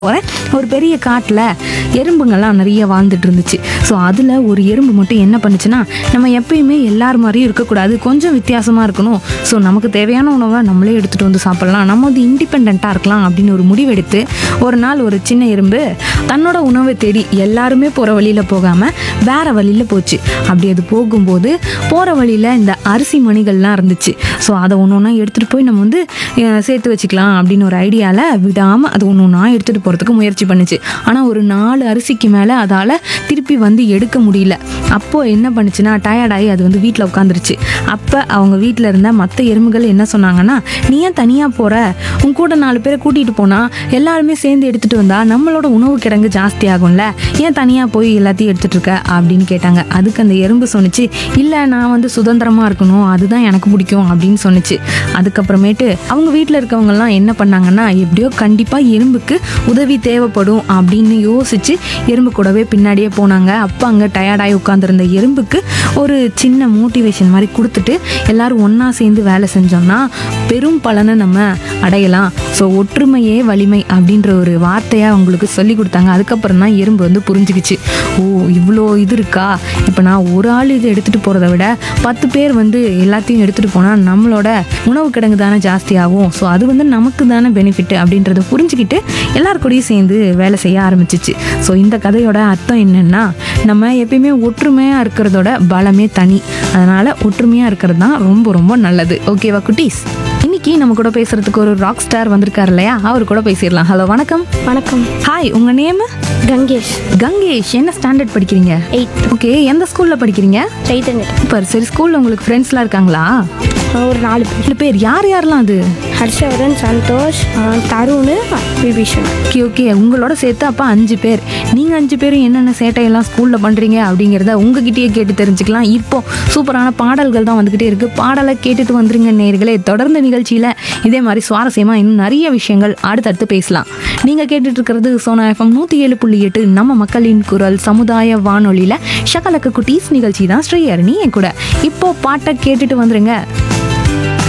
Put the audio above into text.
போகிறேன் ஒரு பெரிய காட்டில் எறும்புங்கள்லாம் நிறைய வாழ்ந்துட்டு இருந்துச்சு ஸோ அதில் ஒரு எறும்பு மட்டும் என்ன பண்ணுச்சுன்னா நம்ம எப்பயுமே எல்லார் மாதிரியும் இருக்கக்கூடாது கொஞ்சம் வித்தியாசமாக இருக்கணும் ஸோ நமக்கு தேவையான உணவை நம்மளே எடுத்துகிட்டு வந்து சாப்பிட்லாம் நம்ம வந்து இண்டிபெண்ட்டாக இருக்கலாம் அப்படின்னு ஒரு முடிவெடுத்து ஒரு நாள் ஒரு சின்ன எறும்பு தன்னோட உணவை தேடி எல்லாருமே போகிற வழியில் போகாமல் வேற வழியில் போச்சு அப்படி அது போகும்போது போகிற வழியில் இந்த அரிசி மணிகள்லாம் இருந்துச்சு ஸோ அதை ஒன்று ஒன்றா எடுத்துகிட்டு போய் நம்ம வந்து அஹ், சேர்த்து வச்சுக்கலாம் அப்படின்னு ஒரு ஐடியாவில் விடாமல் அது ஒன்று ஒன்றா எடுத்துகிட்டு போகிறதுக்கு முயற்சி பண்ணுச்சு ஆனால் ஒரு நாலு அரிசிக்கு மேலே அதால் திருப்பி வந்து எடுக்க முடியல அப்போது என்ன பண்ணுச்சுன்னா டயர்டாகி அது வந்து வீட்டில் உட்காந்துருச்சு அப்போ அவங்க வீட்டில் இருந்த மற்ற எறும்புகள் என்ன சொன்னாங்கன்னா நீ ஏன் தனியாக போகிற உன் கூட நாலு பேரை கூட்டிகிட்டு போனால் எல்லாருமே சேர்ந்து எடுத்துகிட்டு வந்தால் நம்மளோட உணவு கிடங்கு ஜாஸ்தி ஆகும்ல ஏன் தனியாக போய் எல்லாத்தையும் எடுத்துகிட்டு இருக்க அப்படின்னு கேட்டாங்க அதுக்கு அந்த எறும்பு சொன்னுச்சு இல்லை நான் வந்து சுதந்திரமாக இருக்கணும் அதுதான் எனக்கு பிடிக்கும் அப்படின்னு சொன்னுச்சு அதுக்கப்புறமேட்டு அவங்க வீட்டில் இருக்கவங்கலாம் என்ன பண்ணாங்கன்னா எப்படியோ கண்டிப்பாக எறும்புக்கு உதவி தேவைப்படும் அப்படின்னு யோசிச்சு எறும்பு கூடவே பின்னாடியே போனாங்க அப்போ அங்கே டயர்டாகி உட்காந்துருந்த எறும்புக்கு ஒரு சின்ன மோட்டிவேஷன் மாதிரி கொடுத்துட்டு எல்லாரும் ஒன்றா சேர்ந்து வேலை செஞ்சோம்னா பெரும் பலனை நம்ம அடையலாம் ஸோ ஒற்றுமையே வலிமை அப்படின்ற ஒரு வார்த்தையை அவங்களுக்கு சொல்லி கொடுத்தாங்க அதுக்கப்புறம் தான் எறும்பு வந்து புரிஞ்சுக்கிச்சு ஓ இவ்வளோ இது இருக்கா இப்போ நான் ஒரு ஆள் இது எடுத்துகிட்டு போகிறத விட பத்து பேர் வந்து எல்லாத்தையும் எடுத்துகிட்டு போனால் நம்மளோட உணவு கிடங்கு தானே ஜாஸ்தி ஆகும் ஸோ அது வந்து நமக்கு தானே பெனிஃபிட் அப்படின்றத புரிஞ்சுக்கிட்டு எல்லார் கூடயும் சேர்ந்து வேலை செய்ய ஆரம்பிச்சிச்சு ஸோ இந்த கதையோட அர்த்தம் என்னன்னா நம்ம எப்பயுமே ஒற்றுமையாக இருக்கிறதோட பலமே தனி அதனால் ஒற்றுமையாக இருக்கிறது தான் ரொம்ப ரொம்ப நல்லது ஓகேவா குட்டீஸ் இன்னைக்கு நம்ம கூட பேசுறதுக்கு ஒரு ராக் ஸ்டார் வந்திருக்காரு இல்லையா அவர் கூட பேசிடலாம் ஹலோ வணக்கம் வணக்கம் ஹாய் உங்க நேம் கங்கேஷ் கங்கேஷ் என்ன ஸ்டாண்டர்ட் படிக்கிறீங்க எயிட் ஓகே எந்த ஸ்கூல்ல படிக்கிறீங்க சைத்தன்யா சூப்பர் சரி ஸ்கூல்ல உங்களுக்கு ஃப்ரெண்ட்ஸ்லாம் இருக்காங்களா ஒரு நாலு பேர் ரெண்டு பேர் யார் யாரெல்லாம் அது ஹர்ஷவரன் சந்தோஷ் ஆ, தருண் விபீஷன் ஓகே ஓகே உங்களோட சேர்த்து அப்போ அஞ்சு பேர் நீங்கள் அஞ்சு பேரும் என்னென்ன சேட்டையெல்லாம் ஸ்கூலில் பண்ணுறீங்க அப்படிங்கிறத உங்ககிட்டயே கேட்டு தெரிஞ்சுக்கலாம் இப்போ சூப்பரான பாடல்கள் தான் வந்துக்கிட்டே இருக்குது பாடலை கேட்டுட்டு வந்துருங்க நேர்களே தொடர்ந்து நிகழ்ச்சியில் இதே மாதிரி சுவாரஸ்யமாக இன்னும் நிறைய விஷயங்கள் அடுத்தடுத்து பேசலாம் நீங்கள் கேட்டுட்டு இருக்கிறது சோனா எஃப்எம் நூற்றி ஏழு புள்ளி எட்டு நம்ம மக்களின் குரல் சமுதாய வானொலியில் ஷகலக்க குட்டீஸ் நிகழ்ச்சி தான் ஸ்ரீஹரணி என் கூட இப்போ பாட்டை கேட்டுட்டு வந்துருங்க